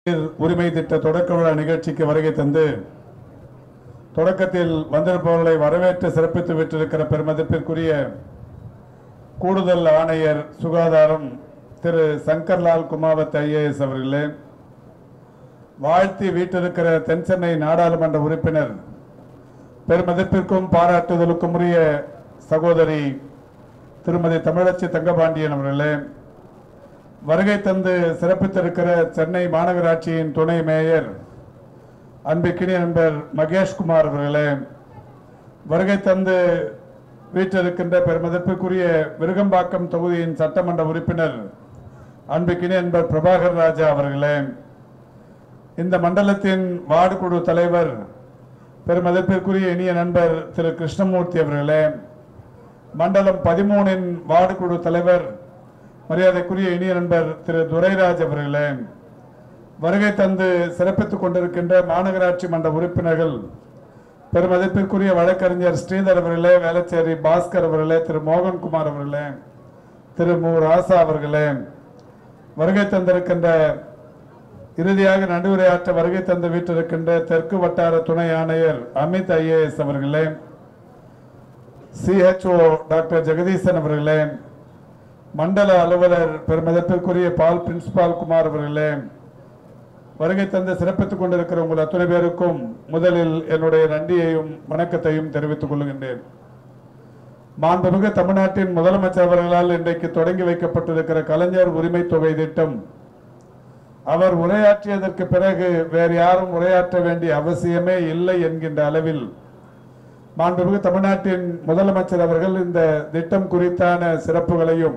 உரிமை திட்ட தொடக்க விழா நிகழ்ச்சிக்கு வருகை தந்து தொடக்கத்தில் வந்திருப்பவர்களை வரவேற்று சிறப்பித்து விட்டிருக்கிற பெருமதிப்பிற்குரிய கூடுதல் ஆணையர் சுகாதாரம் திரு சங்கர்லால் குமாவத் ஐஏஎஸ் அவர்களே வாழ்த்தி வீட்டிருக்கிற தென்சென்னை நாடாளுமன்ற உறுப்பினர் பெருமதிப்பிற்கும் பாராட்டுதலுக்கும் உரிய சகோதரி திருமதி தமிழச்சி தங்கபாண்டியன் அவர்களே வருகை தந்து சிறப்பித்திருக்கிற சென்னை மாநகராட்சியின் துணை மேயர் அன்பிக்கினி நண்பர் மகேஷ்குமார் அவர்களே வருகை தந்து வீற்றிருக்கின்ற பெருமதிப்புக்குரிய விருகம்பாக்கம் தொகுதியின் சட்டமன்ற உறுப்பினர் அன்பிக்கினி நண்பர் பிரபாகர் ராஜா அவர்களே இந்த மண்டலத்தின் வார்டு குழு தலைவர் பெருமதிப்பிற்குரிய இனிய நண்பர் திரு கிருஷ்ணமூர்த்தி அவர்களே மண்டலம் பதிமூனின் வார்டு குழு தலைவர் மரியாதைக்குரிய இனிய நண்பர் திரு துரைராஜ் அவர்களே வருகை தந்து சிறப்பித்துக் கொண்டிருக்கின்ற மாநகராட்சி மன்ற உறுப்பினர்கள் பெருமதிப்பிற்குரிய வழக்கறிஞர் ஸ்ரீதர் அவர்களே வேளச்சேரி பாஸ்கர் அவர்களே திரு மோகன்குமார் அவர்களே திரு மு ராசா அவர்களே வருகை தந்திருக்கின்ற இறுதியாக நடுவுரையாற்ற வருகை தந்து வீட்டிருக்கின்ற தெற்கு வட்டார துணை ஆணையர் அமித் ஐஏஎஸ் அவர்களே சிஹெச்ஓ டாக்டர் ஜெகதீசன் அவர்களே மண்டல அலுவலர் பெருமதிப்பிற்குரிய பால் பிரின்சிபால் குமார் அவர்களே வருகை தந்து சிறப்பித்துக் கொண்டிருக்கிற உங்கள் அத்துணை பேருக்கும் முதலில் என்னுடைய நன்றியையும் வணக்கத்தையும் தெரிவித்துக் கொள்கின்றேன் மாண்புமிகு தமிழ்நாட்டின் முதலமைச்சர் அவர்களால் இன்றைக்கு தொடங்கி வைக்கப்பட்டிருக்கிற கலைஞர் உரிமை தொகை திட்டம் அவர் உரையாற்றியதற்கு பிறகு வேறு யாரும் உரையாற்ற வேண்டிய அவசியமே இல்லை என்கின்ற அளவில் மாண்புமிகு தமிழ்நாட்டின் முதலமைச்சர் அவர்கள் இந்த திட்டம் குறித்தான சிறப்புகளையும்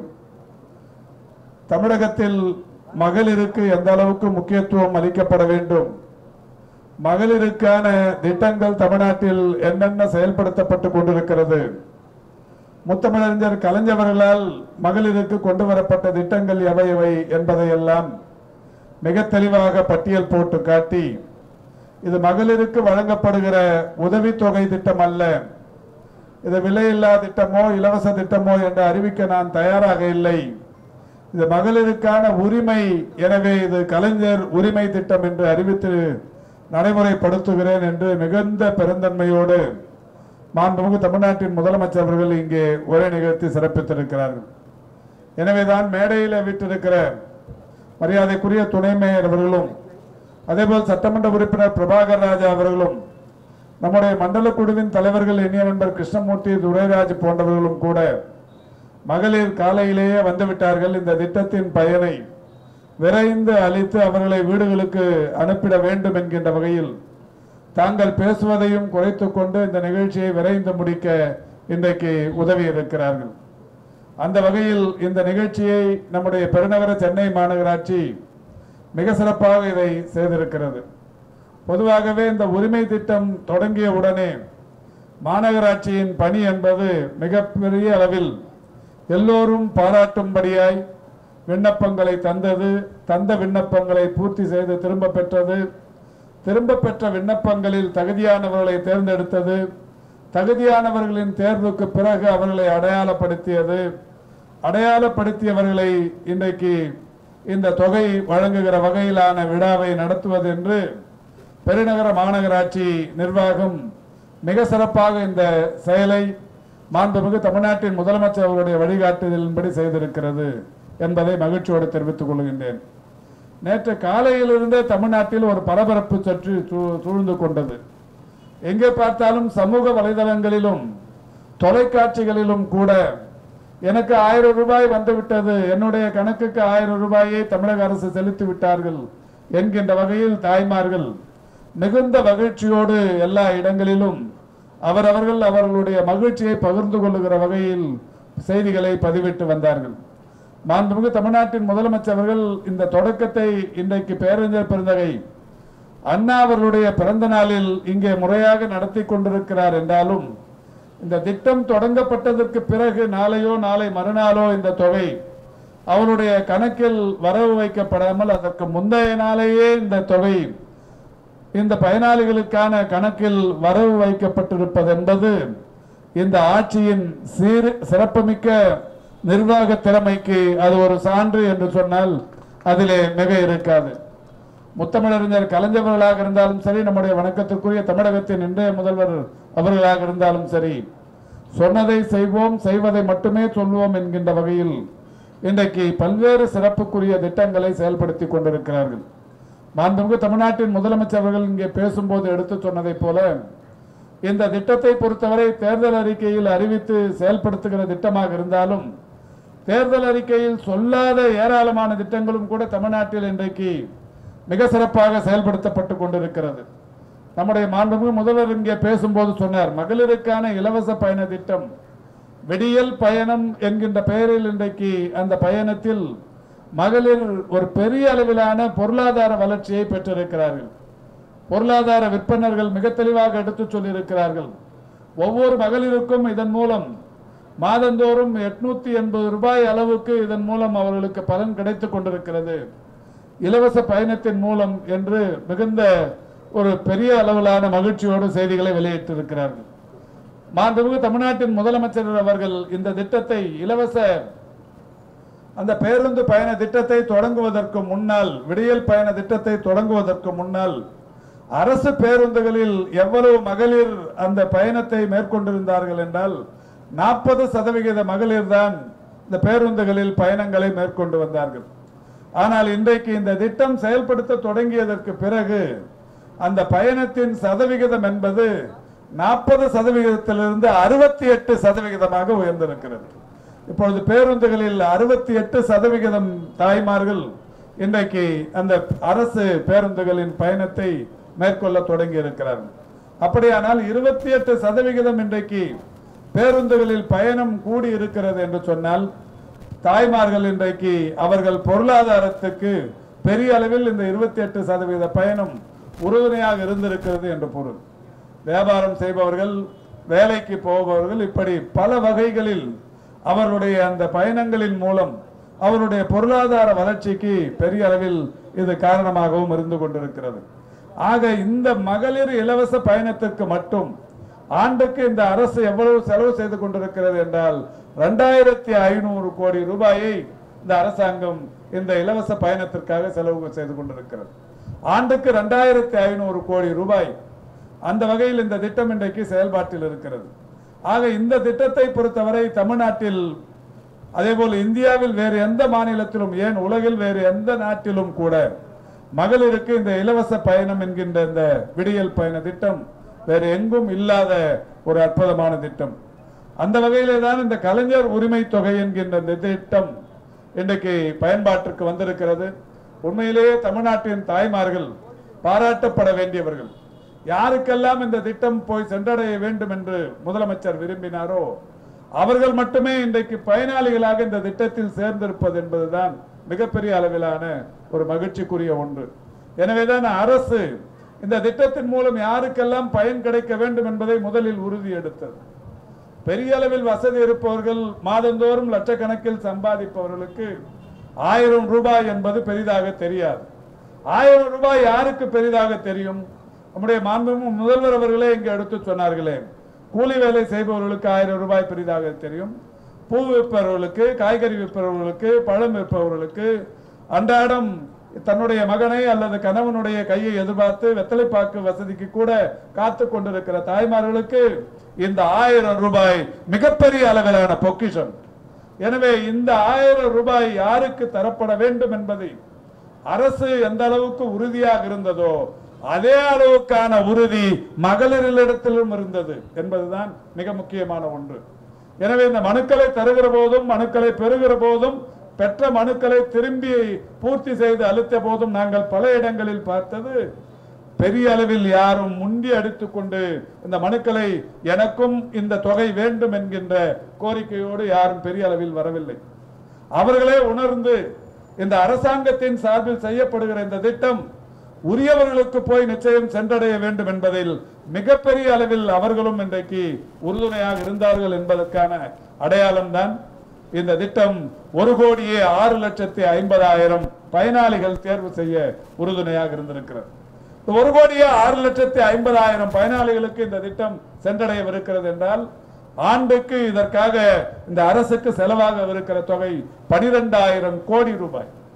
தமிழகத்தில் மகளிருக்கு எந்த அளவுக்கு முக்கியத்துவம் அளிக்கப்பட வேண்டும் மகளிருக்கான திட்டங்கள் தமிழ்நாட்டில் என்னென்ன செயல்படுத்தப்பட்டு கொண்டிருக்கிறது முத்தமிழறிஞர் கலைஞர்களால் மகளிருக்கு கொண்டு வரப்பட்ட திட்டங்கள் எவை எவை என்பதையெல்லாம் மிக தெளிவாக பட்டியல் போட்டு காட்டி இது மகளிருக்கு வழங்கப்படுகிற உதவித்தொகை திட்டம் அல்ல இது விலையில்லா திட்டமோ இலவச திட்டமோ என்று அறிவிக்க நான் தயாராக இல்லை இது மகளிருக்கான உரிமை எனவே இது கலைஞர் உரிமை திட்டம் என்று அறிவித்து நடைமுறைப்படுத்துகிறேன் என்று மிகுந்த பெருந்தன்மையோடு மாண்புமிகு தமிழ்நாட்டின் முதலமைச்சர் அவர்கள் இங்கே உரை நிகழ்த்தி சிறப்பித்திருக்கிறார்கள் எனவேதான் மேடையில் விட்டிருக்கிற மரியாதைக்குரிய துணை மேயர் அவர்களும் அதேபோல் சட்டமன்ற உறுப்பினர் பிரபாகர் ராஜா அவர்களும் நம்முடைய மண்டல குழுவின் தலைவர்கள் இனிய நண்பர் கிருஷ்ணமூர்த்தி துரைராஜ் போன்றவர்களும் கூட மகளிர் காலையிலேயே வந்துவிட்டார்கள் இந்த திட்டத்தின் பயனை விரைந்து அளித்து அவர்களை வீடுகளுக்கு அனுப்பிட வேண்டும் என்கின்ற வகையில் தாங்கள் பேசுவதையும் குறைத்துக் கொண்டு இந்த நிகழ்ச்சியை விரைந்து முடிக்க இன்றைக்கு உதவி இருக்கிறார்கள் அந்த வகையில் இந்த நிகழ்ச்சியை நம்முடைய பெருநகர சென்னை மாநகராட்சி மிக சிறப்பாக இதை செய்திருக்கிறது பொதுவாகவே இந்த உரிமை திட்டம் தொடங்கிய உடனே மாநகராட்சியின் பணி என்பது மிகப்பெரிய அளவில் எல்லோரும் பாராட்டும்படியாய் விண்ணப்பங்களை தந்தது தந்த விண்ணப்பங்களை பூர்த்தி செய்து திரும்ப பெற்றது திரும்ப பெற்ற விண்ணப்பங்களில் தகுதியானவர்களை தேர்ந்தெடுத்தது தகுதியானவர்களின் தேர்வுக்கு பிறகு அவர்களை அடையாளப்படுத்தியது அடையாளப்படுத்தியவர்களை இன்றைக்கு இந்த தொகை வழங்குகிற வகையிலான விழாவை நடத்துவது என்று பெருநகர மாநகராட்சி நிர்வாகம் மிக சிறப்பாக இந்த செயலை மாண்புமிகு தமிழ்நாட்டின் முதலமைச்சர் அவருடைய வழிகாட்டுதலின்படி செய்திருக்கிறது என்பதை மகிழ்ச்சியோடு தெரிவித்துக் கொள்கின்றேன் நேற்று காலையிலிருந்தே தமிழ்நாட்டில் ஒரு பரபரப்பு சற்று சூ- சூழ்ந்து கொண்டது எங்கே பார்த்தாலும் சமூக வலைதளங்களிலும் தொலைக்காட்சிகளிலும் கூட எனக்கு ஆயிரம் ரூபாய் வந்துவிட்டது என்னுடைய கணக்குக்கு ஆயிரம் ரூபாயை தமிழக அரசு செலுத்தி விட்டார்கள் என்கின்ற வகையில் தாய்மார்கள் மிகுந்த மகிழ்ச்சியோடு எல்லா இடங்களிலும் அவரவர்கள் அவர்களுடைய மகிழ்ச்சியை பகிர்ந்து கொள்ளுகிற வகையில் செய்திகளை பதிவிட்டு வந்தார்கள் மாண்புமிகு தமிழ்நாட்டின் முதலமைச்சர் அவர்கள் இந்த தொடக்கத்தை இன்றைக்கு பேரறிஞர் பெருந்தகை அண்ணா அவர்களுடைய பிறந்த நாளில் இங்கே முறையாக நடத்தி கொண்டிருக்கிறார் என்றாலும் இந்த திட்டம் தொடங்கப்பட்டதற்கு பிறகு நாளையோ நாளை மறுநாளோ இந்த தொகை அவருடைய கணக்கில் வரவு வைக்கப்படாமல் அதற்கு முந்தைய நாளேயே இந்த தொகை இந்த பயனாளிகளுக்கான கணக்கில் வரவு வைக்கப்பட்டிருப்பது என்பது இந்த ஆட்சியின் சீர் சிறப்புமிக்க நிர்வாக திறமைக்கு அது ஒரு சான்று என்று சொன்னால் அதிலே மிக இருக்காது முத்தமிழறிஞர் கலைஞர்களாக இருந்தாலும் சரி நம்முடைய வணக்கத்திற்குரிய தமிழகத்தின் இன்றைய முதல்வர் அவர்களாக இருந்தாலும் சரி சொன்னதை செய்வோம் செய்வதை மட்டுமே சொல்வோம் என்கின்ற வகையில் இன்றைக்கு பல்வேறு சிறப்புக்குரிய திட்டங்களை செயல்படுத்தி கொண்டிருக்கிறார்கள் மாண்புமிகு தமிழ்நாட்டின் முதலமைச்சர் அவர்கள் இங்கே பேசும்போது எடுத்து சொன்னதைப் போல இந்த திட்டத்தை பொறுத்தவரை தேர்தல் அறிக்கையில் அறிவித்து செயல்படுத்துகிற திட்டமாக இருந்தாலும் தேர்தல் அறிக்கையில் சொல்லாத ஏராளமான திட்டங்களும் கூட தமிழ்நாட்டில் இன்றைக்கு மிக சிறப்பாக செயல்படுத்தப்பட்டு கொண்டிருக்கிறது நம்முடைய மாண்புமிகு முதல்வர் இங்கே பேசும்போது சொன்னார் மகளிருக்கான இலவச பயண திட்டம் விடியல் பயணம் என்கின்ற பெயரில் இன்றைக்கு அந்த பயணத்தில் மகளிர் ஒரு பெரிய அளவிலான பொருளாதார வளர்ச்சியை பெற்றிருக்கிறார்கள் பொருளாதார விற்பனர்கள் மிக தெளிவாக எடுத்துச் சொல்லியிருக்கிறார்கள் ஒவ்வொரு மகளிருக்கும் இதன் மூலம் மாதந்தோறும் எட்நூத்தி எண்பது ரூபாய் அளவுக்கு இதன் மூலம் அவர்களுக்கு பலன் கிடைத்துக் கொண்டிருக்கிறது இலவச பயணத்தின் மூலம் என்று மிகுந்த ஒரு பெரிய அளவிலான மகிழ்ச்சியோடு செய்திகளை வெளியிட்டிருக்கிறார்கள் மாண்புமிகு தமிழ்நாட்டின் முதலமைச்சர் அவர்கள் இந்த திட்டத்தை இலவச அந்த பேருந்து பயண திட்டத்தை தொடங்குவதற்கு முன்னால் விடியல் பயண திட்டத்தை தொடங்குவதற்கு முன்னால் அரசு பேருந்துகளில் எவ்வளவு மகளிர் அந்த பயணத்தை மேற்கொண்டிருந்தார்கள் என்றால் நாற்பது சதவிகித மகளிர் தான் இந்த பேருந்துகளில் பயணங்களை மேற்கொண்டு வந்தார்கள் ஆனால் இன்றைக்கு இந்த திட்டம் செயல்படுத்த தொடங்கியதற்கு பிறகு அந்த பயணத்தின் சதவிகிதம் என்பது நாற்பது சதவிகிதத்திலிருந்து அறுபத்தி எட்டு சதவிகிதமாக உயர்ந்திருக்கிறது இப்பொழுது பேருந்துகளில் அறுபத்தி எட்டு சதவிகிதம் தாய்மார்கள் இன்றைக்கு அந்த அரசு பேருந்துகளின் பயணத்தை மேற்கொள்ள தொடங்கி இருக்கிறார்கள் அப்படியானால் இருபத்தி எட்டு சதவிகிதம் இன்றைக்கு பேருந்துகளில் பயணம் கூடி இருக்கிறது என்று சொன்னால் தாய்மார்கள் இன்றைக்கு அவர்கள் பொருளாதாரத்துக்கு பெரிய அளவில் இந்த இருபத்தி எட்டு சதவீத பயணம் உறுதுணையாக இருந்திருக்கிறது என்று பொருள் வியாபாரம் செய்பவர்கள் வேலைக்கு போபவர்கள் இப்படி பல வகைகளில் அவர்களுடைய அந்த பயணங்களின் மூலம் அவருடைய பொருளாதார வளர்ச்சிக்கு பெரிய அளவில் இது காரணமாகவும் இருந்து கொண்டிருக்கிறது ஆக இந்த மகளிர் இலவச பயணத்திற்கு மட்டும் ஆண்டுக்கு இந்த அரசு எவ்வளவு செலவு செய்து கொண்டிருக்கிறது என்றால் ரெண்டாயிரத்தி ஐநூறு கோடி ரூபாயை இந்த அரசாங்கம் இந்த இலவச பயணத்திற்காக செலவு செய்து கொண்டிருக்கிறது ஆண்டுக்கு ரெண்டாயிரத்தி ஐநூறு கோடி ரூபாய் அந்த வகையில் இந்த திட்டம் இன்றைக்கு செயல்பாட்டில் இருக்கிறது ஆக இந்த திட்டத்தை பொறுத்தவரை தமிழ்நாட்டில் அதேபோல் இந்தியாவில் வேறு எந்த மாநிலத்திலும் ஏன் உலகில் வேறு எந்த நாட்டிலும் கூட மகளிருக்கு இந்த இலவச பயணம் என்கின்ற இந்த விடியல் பயண திட்டம் வேறு எங்கும் இல்லாத ஒரு அற்புதமான திட்டம் அந்த வகையிலே தான் இந்த கலைஞர் உரிமை தொகை என்கின்ற இந்த திட்டம் இன்றைக்கு பயன்பாட்டிற்கு வந்திருக்கிறது உண்மையிலேயே தமிழ்நாட்டின் தாய்மார்கள் பாராட்டப்பட வேண்டியவர்கள் யாருக்கெல்லாம் இந்த திட்டம் போய் சென்றடைய வேண்டும் என்று முதலமைச்சர் விரும்பினாரோ அவர்கள் மட்டுமே இன்றைக்கு பயனாளிகளாக இந்த திட்டத்தில் சேர்ந்திருப்பது என்பதுதான் மிகப்பெரிய அளவிலான ஒரு மகிழ்ச்சிக்குரிய ஒன்று எனவேதான் அரசு இந்த திட்டத்தின் மூலம் யாருக்கெல்லாம் பயன் கிடைக்க வேண்டும் என்பதை முதலில் உறுதி எடுத்தது பெரிய அளவில் வசதி இருப்பவர்கள் மாதந்தோறும் லட்சக்கணக்கில் சம்பாதிப்பவர்களுக்கு ஆயிரம் ரூபாய் என்பது பெரிதாக தெரியாது ஆயிரம் ரூபாய் யாருக்கு பெரிதாக தெரியும் நம்முடைய மாண்புமிகு முதல்வர் அவர்களே இங்கு எடுத்து சொன்னார்களே கூலி வேலை செய்பவர்களுக்கு ஆயிரம் ரூபாய் பெரிதாக தெரியும் பூ விற்பவர்களுக்கு காய்கறி விற்பவர்களுக்கு பழம் விற்பவர்களுக்கு அன்றாடம் தன்னுடைய மகனை அல்லது கணவனுடைய கையை எதிர்பார்த்து வெத்தலைப்பாக்கு வசதிக்கு கூட காத்து கொண்டிருக்கிற தாய்மார்களுக்கு இந்த ஆயிரம் ரூபாய் மிகப்பெரிய அளவிலான பொக்கிஷம் எனவே இந்த ஆயிரம் ரூபாய் யாருக்கு தரப்பட வேண்டும் என்பதை அரசு எந்த அளவுக்கு உறுதியாக இருந்ததோ அதே அளவுக்கான உறுதி மகளிரிடத்திலும் இருந்தது என்பதுதான் மிக முக்கியமான ஒன்று எனவே இந்த மனுக்களை தருகிற போதும் மனுக்களை பெறுகிற போதும் பெற்ற மனுக்களை திரும்பி பூர்த்தி செய்து அளித்த போதும் நாங்கள் பல இடங்களில் பார்த்தது பெரிய அளவில் யாரும் முண்டி அடித்துக் கொண்டு இந்த மனுக்களை எனக்கும் இந்த தொகை வேண்டும் என்கின்ற கோரிக்கையோடு யாரும் பெரிய அளவில் வரவில்லை அவர்களே உணர்ந்து இந்த அரசாங்கத்தின் சார்பில் செய்யப்படுகிற இந்த திட்டம் உரியவர்களுக்கு போய் நிச்சயம் சென்றடைய வேண்டும் என்பதில் மிகப்பெரிய அளவில் அவர்களும் இன்றைக்கு உறுதுணையாக இருந்தார்கள் என்பதற்கான அடையாளம் தான் இந்த திட்டம் ஒரு கோடியே ஆறு லட்சத்தி ஐம்பதாயிரம் பயனாளிகள் தேர்வு செய்ய உறுதுணையாக இருந்திருக்கிறது இந்த ஒரு கோடியே ஆறு லட்சத்தி ஐம்பதாயிரம் பயனாளிகளுக்கு இந்த திட்டம் சென்றடையவிருக்கிறது என்றால் ஆண்டுக்கு இதற்காக இந்த அரசுக்கு செலவாக இருக்கிற தொகை பனிரெண்டாயிரம் கோடி ரூபாய்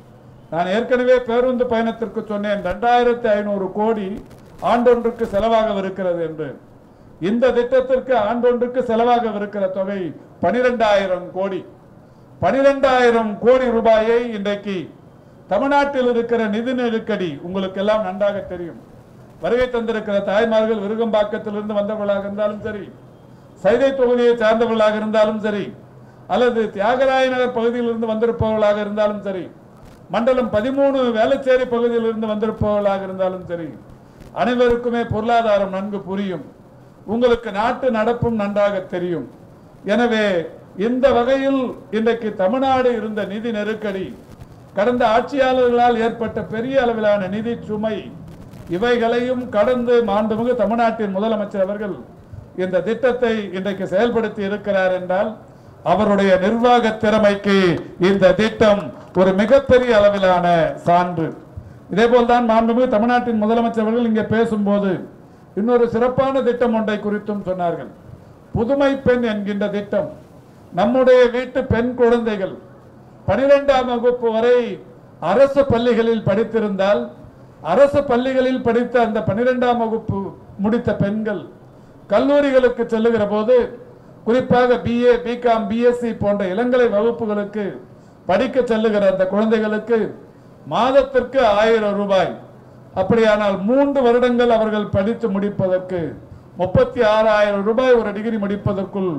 நான் ஏற்கனவே பேருந்து பயணத்திற்கு சொன்னேன் ரெண்டாயிரத்தி ஐநூறு கோடி ஆண்டொன்றுக்கு செலவாகவிருக்கிறது என்று இந்த திட்டத்திற்கு ஆண்டொன்றுக்கு செலவாகவிருக்கிற தொகை பனிரெண்டாயிரம் கோடி பனிரெண்டாயிரம் கோடி ரூபாயை இன்றைக்கு தமிழ்நாட்டில் இருக்கிற நிதி நெருக்கடி உங்களுக்கு எல்லாம் நன்றாக தெரியும் வருகை தந்திருக்கிற தாய்மார்கள் விருகம்பாக்கத்திலிருந்து வந்தவர்களாக இருந்தாலும் சரி சைதை தொகுதியை சார்ந்தவர்களாக இருந்தாலும் சரி அல்லது தியாகராய நகர் பகுதியிலிருந்து வந்திருப்பவர்களாக இருந்தாலும் சரி மண்டலம் பதிமூணு வேளச்சேரி பகுதியிலிருந்து வந்திருப்பவர்களாக இருந்தாலும் சரி அனைவருக்குமே பொருளாதாரம் நன்கு புரியும் உங்களுக்கு நாட்டு நடப்பும் நன்றாக தெரியும் எனவே இந்த வகையில் இன்றைக்கு தமிழ்நாடு இருந்த நிதி நெருக்கடி கடந்த ஆட்சியாளர்களால் ஏற்பட்ட பெரிய அளவிலான நிதி சுமை இவைகளையும் கடந்து மாண்புமிகு தமிழ்நாட்டின் முதலமைச்சர் அவர்கள் இந்த திட்டத்தை இன்றைக்கு செயல்படுத்தி இருக்கிறார் என்றால் அவருடைய நிர்வாக திறமைக்கு இந்த திட்டம் ஒரு மிகப்பெரிய அளவிலான சான்று இதேபோல் தான் மாண்புமிகு தமிழ்நாட்டின் முதலமைச்சர் அவர்கள் இங்கே பேசும்போது இன்னொரு சிறப்பான திட்டம் ஒன்றை குறித்தும் சொன்னார்கள் புதுமை பெண் என்கின்ற திட்டம் நம்முடைய வீட்டு பெண் குழந்தைகள் பனிரெண்டாம் வகுப்பு வரை அரசு பள்ளிகளில் படித்திருந்தால் அரசு பள்ளிகளில் படித்த அந்த பனிரெண்டாம் வகுப்பு முடித்த பெண்கள் கல்லூரிகளுக்கு செல்லுகிற போது குறிப்பாக பிஏ பிகாம் பிஎஸ்சி போன்ற இளங்கலை வகுப்புகளுக்கு படிக்க செல்லுகிற அந்த குழந்தைகளுக்கு மாதத்திற்கு ஆயிரம் ரூபாய் அப்படியானால் மூன்று வருடங்கள் அவர்கள் படித்து முடிப்பதற்கு முப்பத்தி ஆறாயிரம் ரூபாய் ஒரு டிகிரி முடிப்பதற்குள்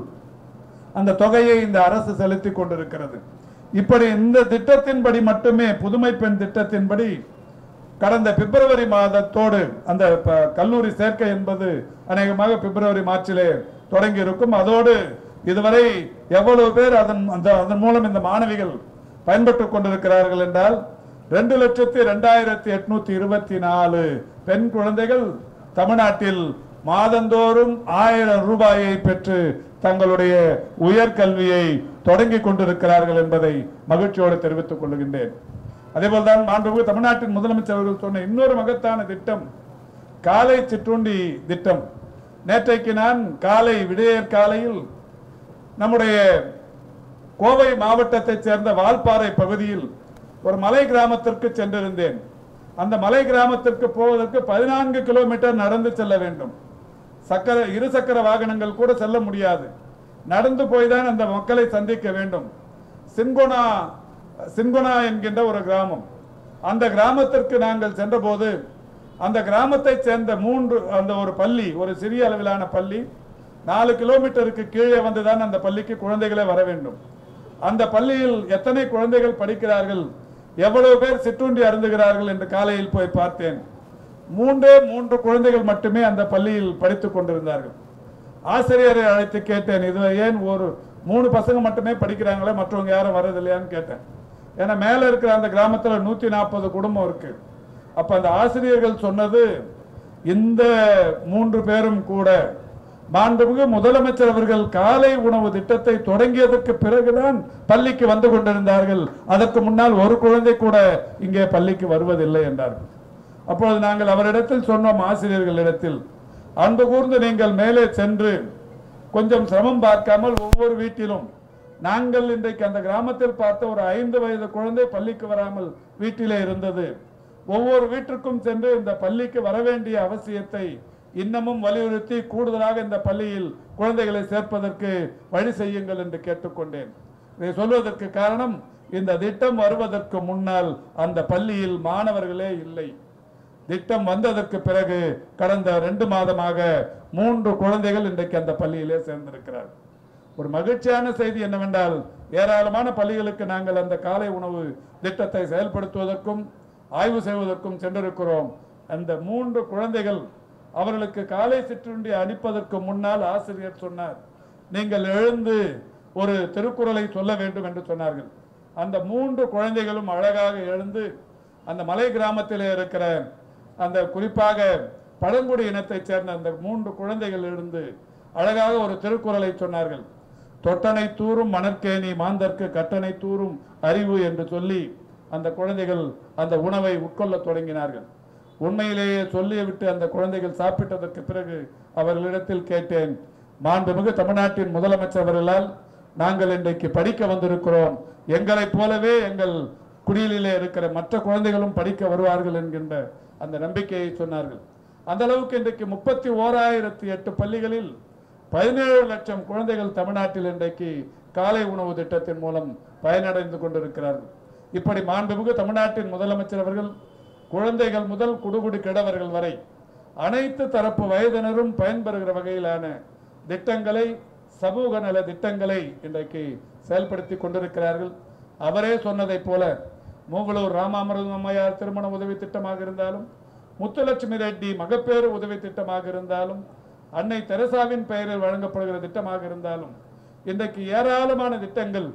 அந்த தொகையை இந்த அரசு செலுத்திக் கொண்டிருக்கிறது இப்படி இந்த திட்டத்தின்படி மட்டுமே புதுமை பெண் திட்டத்தின்படி கடந்த பிப்ரவரி மாதத்தோடு அந்த ப- கல்லூரி சேர்க்கை என்பது அநேகமாக பிப்ரவரி மார்ச்சிலே தொடங்கி இருக்கும் அதோடு இதுவரை எவ்வளவு பேர் அதன் அந்த அதன் மூலம் இந்த மாணவிகள் பயன்பட்டுக் கொண்டிருக்கிறார்கள் என்றால் ரெண்டு லட்சத்தி ரெண்டாயிரத்தி எட்நூத்தி இருபத்தி நாலு பெண் குழந்தைகள் தமிழ்நாட்டில் மாதந்தோறும் ஆயிரம் ரூபாயை பெற்று தங்களுடைய உயர்கல்வியை தொடங்கிக் கொண்டிருக்கிறார்கள் என்பதை மகிழ்ச்சியோடு தெரிவித்துக் கொள்கின்றேன் அதேபோல் தான் மாண்புமிகு தமிழ்நாட்டின் முதலமைச்சர் அவர்கள் சொன்ன இன்னொரு மகத்தான திட்டம் காலை சிற்றுண்டி திட்டம் நேற்றைக்கு நான் காலை விடையற் காலையில் நம்முடைய கோவை மாவட்டத்தைச் சேர்ந்த வால்பாறை பகுதியில் ஒரு மலை கிராமத்திற்கு சென்றிருந்தேன் அந்த மலை கிராமத்திற்கு போவதற்கு பதினான்கு கிலோமீட்டர் நடந்து செல்ல வேண்டும் சக்கர இருசக்கர வாகனங்கள் கூட செல்ல முடியாது நடந்து போய் தான் அந்த மக்களை சந்திக்க வேண்டும் சின்கோனா சின்கோனா என்கின்ற ஒரு கிராமம் அந்த கிராமத்திற்கு நாங்கள் சென்றபோது அந்த கிராமத்தை சேர்ந்த மூன்று அந்த ஒரு பள்ளி ஒரு சிறிய அளவிலான பள்ளி நாலு கிலோமீட்டருக்கு கீழே வந்துதான் அந்த பள்ளிக்கு குழந்தைகளே வர வேண்டும் அந்த பள்ளியில் எத்தனை குழந்தைகள் படிக்கிறார்கள் எவ்வளவு பேர் சிற்றுண்டி அருந்துகிறார்கள் என்று காலையில் போய் பார்த்தேன் மூன்றே மூன்று குழந்தைகள் மட்டுமே அந்த பள்ளியில் படித்துக் கொண்டிருந்தார்கள் ஆசிரியரை அழைத்து கேட்டேன் இது ஏன் ஒரு மூணு பசங்க மட்டுமே படிக்கிறாங்களே மற்றவங்க யாரும் வர்றதில்லையான்னு கேட்டேன் ஏன்னா மேல இருக்கிற அந்த கிராமத்துல நூத்தி நாற்பது குடும்பம் இருக்கு அப்ப அந்த ஆசிரியர்கள் சொன்னது இந்த மூன்று பேரும் கூட மாண்புமிகு முதலமைச்சர் அவர்கள் காலை உணவு திட்டத்தை தொடங்கியதற்கு பிறகுதான் பள்ளிக்கு வந்து கொண்டிருந்தார்கள் அதற்கு முன்னால் ஒரு குழந்தை கூட இங்கே பள்ளிக்கு வருவதில்லை என்றார்கள் அப்பொழுது நாங்கள் அவரிடத்தில் சொன்னோம் ஆசிரியர்களிடத்தில் அன்பு கூர்ந்து நீங்கள் மேலே சென்று கொஞ்சம் சிரமம் பார்க்காமல் ஒவ்வொரு வீட்டிலும் நாங்கள் இன்றைக்கு அந்த கிராமத்தில் பார்த்த ஒரு ஐந்து வயது குழந்தை பள்ளிக்கு வராமல் வீட்டிலே இருந்தது ஒவ்வொரு வீட்டிற்கும் சென்று இந்த பள்ளிக்கு வர வேண்டிய அவசியத்தை இன்னமும் வலியுறுத்தி கூடுதலாக இந்த பள்ளியில் குழந்தைகளை சேர்ப்பதற்கு வழி செய்யுங்கள் என்று கேட்டுக்கொண்டேன் இதை சொல்வதற்கு காரணம் இந்த திட்டம் வருவதற்கு முன்னால் அந்த பள்ளியில் மாணவர்களே இல்லை திட்டம் வந்ததற்கு பிறகு கடந்த ரெண்டு மாதமாக மூன்று குழந்தைகள் இன்றைக்கு அந்த பள்ளியிலே சேர்ந்திருக்கிறார் ஒரு மகிழ்ச்சியான செய்தி என்னவென்றால் ஏராளமான பள்ளிகளுக்கு நாங்கள் அந்த காலை உணவு திட்டத்தை செயல்படுத்துவதற்கும் ஆய்வு செய்வதற்கும் சென்றிருக்கிறோம் அந்த மூன்று குழந்தைகள் அவர்களுக்கு காலை சிற்றுண்டி அனுப்பதற்கு முன்னால் ஆசிரியர் சொன்னார் நீங்கள் எழுந்து ஒரு திருக்குறளை சொல்ல வேண்டும் என்று சொன்னார்கள் அந்த மூன்று குழந்தைகளும் அழகாக எழுந்து அந்த மலை கிராமத்திலே இருக்கிற அந்த குறிப்பாக பழங்குடி இனத்தைச் சேர்ந்த அந்த மூன்று குழந்தைகள் இருந்து அழகாக ஒரு திருக்குறளை சொன்னார்கள் தொட்டனை தூரும் மணற்கேணி மாந்தர்க்கு கட்டணை தூரும் அறிவு என்று சொல்லி அந்த குழந்தைகள் அந்த உணவை உட்கொள்ளத் தொடங்கினார்கள் உண்மையிலேயே சொல்லிவிட்டு அந்த குழந்தைகள் சாப்பிட்டதற்கு பிறகு அவர்களிடத்தில் கேட்டேன் மாண்புமிகு தமிழ்நாட்டின் முதலமைச்சர் அவர்களால் நாங்கள் இன்றைக்கு படிக்க வந்திருக்கிறோம் எங்களைப் போலவே எங்கள் குடியிலே இருக்கிற மற்ற குழந்தைகளும் படிக்க வருவார்கள் என்கின்ற அந்த நம்பிக்கையை சொன்னார்கள் அந்த அளவுக்கு இன்றைக்கு முப்பத்தி ஓராயிரத்தி எட்டு பள்ளிகளில் பதினேழு லட்சம் குழந்தைகள் தமிழ்நாட்டில் இன்றைக்கு காலை உணவு திட்டத்தின் மூலம் பயனடைந்து கொண்டிருக்கிறார்கள் இப்படி மாண்புமிகு தமிழ்நாட்டின் முதலமைச்சர் அவர்கள் குழந்தைகள் முதல் குடுகுடி கிழவர்கள் வரை அனைத்து தரப்பு வயதினரும் பயன்பெறுகிற வகையிலான திட்டங்களை சமூக நல திட்டங்களை இன்றைக்கு செயல்படுத்தி கொண்டிருக்கிறார்கள் அவரே சொன்னதைப் போல மூவலூர் ராமாமிர்தம் அம்மையார் திருமண உதவி திட்டமாக இருந்தாலும் முத்துலட்சுமி ரெட்டி மகப்பேறு உதவி திட்டமாக இருந்தாலும் அன்னை தெரசாவின் பெயரில் வழங்கப்படுகிற திட்டமாக இருந்தாலும் இன்றைக்கு ஏராளமான திட்டங்கள்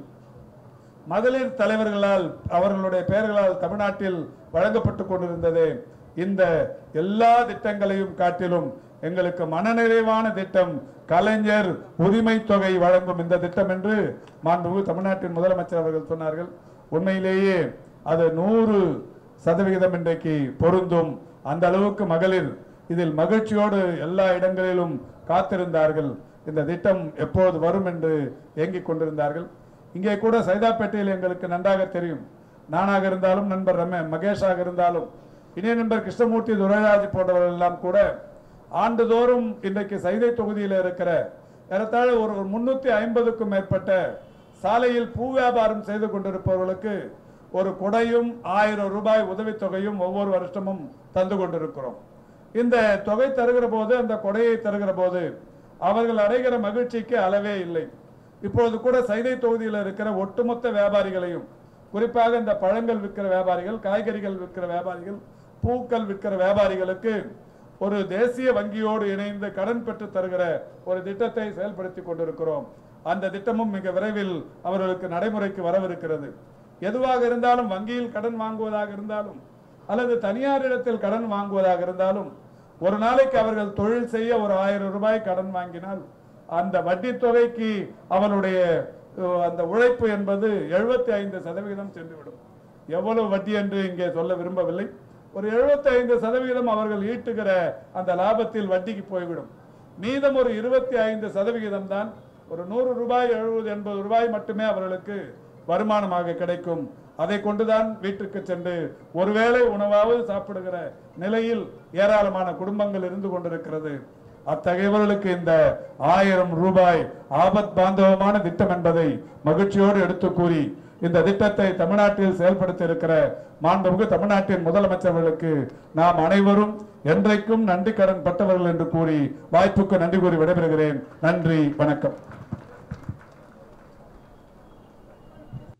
மகளிர் தலைவர்களால் அவர்களுடைய பெயர்களால் தமிழ்நாட்டில் வழங்கப்பட்டு கொண்டிருந்தது இந்த எல்லா திட்டங்களையும் காட்டிலும் எங்களுக்கு மனநிறைவான திட்டம் கலைஞர் உரிமை தொகை வழங்கும் இந்த திட்டம் என்று மாண்புமிகு தமிழ்நாட்டின் முதலமைச்சர் அவர்கள் சொன்னார்கள் உண்மையிலேயே அது நூறு சதவிகிதம் இன்றைக்கு பொருந்தும் அந்த அளவுக்கு மகளிர் இதில் மகிழ்ச்சியோடு எல்லா இடங்களிலும் காத்திருந்தார்கள் இந்த திட்டம் எப்போது வரும் என்று ஏங்கிக் கொண்டிருந்தார்கள் இங்கே கூட சைதாப்பேட்டையில் எங்களுக்கு நன்றாக தெரியும் நானாக இருந்தாலும் நண்பர் ரமே மகேஷாக இருந்தாலும் இணைய நண்பர் கிருஷ்ணமூர்த்தி துரைராஜ் போன்றவர்கள் எல்லாம் கூட ஆண்டுதோறும் இன்றைக்கு சைதை தொகுதியில் இருக்கிற ஏறத்தாழ ஒரு முன்னூத்தி ஐம்பதுக்கும் மேற்பட்ட சாலையில் பூ வியாபாரம் செய்து கொண்டிருப்பவர்களுக்கு ஒரு கொடையும் ஆயிரம் ரூபாய் உதவித்தொகையும் ஒவ்வொரு வருஷமும் தந்து கொண்டிருக்கிறோம் இந்த தொகை தருகிற போது அந்த கொடையை தருகிற போது அவர்கள் அடைகிற மகிழ்ச்சிக்கு அளவே இல்லை இப்பொழுது கூட சைதை தொகுதியில் இருக்கிற ஒட்டுமொத்த வியாபாரிகளையும் குறிப்பாக இந்த பழங்கள் விற்கிற வியாபாரிகள் காய்கறிகள் விற்கிற வியாபாரிகள் பூக்கள் விற்கிற வியாபாரிகளுக்கு ஒரு தேசிய வங்கியோடு இணைந்து கடன் பெற்று தருகிற ஒரு திட்டத்தை செயல்படுத்தி கொண்டிருக்கிறோம் அந்த திட்டமும் மிக விரைவில் அவர்களுக்கு நடைமுறைக்கு வரவிருக்கிறது எதுவாக இருந்தாலும் வங்கியில் கடன் வாங்குவதாக இருந்தாலும் அல்லது தனியார் இடத்தில் கடன் வாங்குவதாக இருந்தாலும் ஒரு நாளைக்கு அவர்கள் தொழில் செய்ய ஒரு ஆயிரம் ரூபாய் கடன் வாங்கினால் அந்த வட்டி தொகைக்கு அவனுடைய அஹ், அந்த உழைப்பு என்பது எழுபத்தி ஐந்து சதவிகிதம் சென்றுவிடும் எவ்வளவு வட்டி என்று இங்கே சொல்ல விரும்பவில்லை ஒரு 75% ஐந்து சதவிகிதம் அவர்கள் ஈட்டுகிற அந்த லாபத்தில் வட்டிக்கு போய்விடும் மீதம் ஒரு இருபத்தி ஐந்து சதவிகிதம் தான் ஒரு நூறு ரூபாய் எழுபது எண்பது ரூபாய் மட்டுமே அவர்களுக்கு வருமானமாக கிடைக்கும் அதை கொண்டுதான் வீட்டுக்கு சென்று ஒருவேளை உணவாவது சாப்பிடுகிற நிலையில் ஏராளமான குடும்பங்கள் இருந்து கொண்டிருக்கிறது அத்தகையவர்களுக்கு இந்த ஆயிரம் ரூபாய் ஆபத் பாந்தவமான திட்டம் என்பதை மகிழ்ச்சியோடு எடுத்து கூறி இந்த திட்டத்தை தமிழ்நாட்டில் செயல்படுத்த இருக்கிற மாண்புமிகு தமிழ்நாட்டின் முதலமைச்சர்களுக்கு நாம் அனைவரும் என்றைக்கும் நன்றி கடன் பட்டவர்கள் என்று கூறி வாய்ப்புக்கு நன்றி கூறி விடைபெறுகிறேன் நன்றி வணக்கம்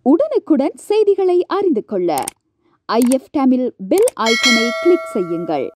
உடனுக்குடன் செய்திகளை அறிந்து கொள்ள ஐஎஃப் தமிழ் பெல் ஐக்கனை கிளிக் செய்யுங்கள்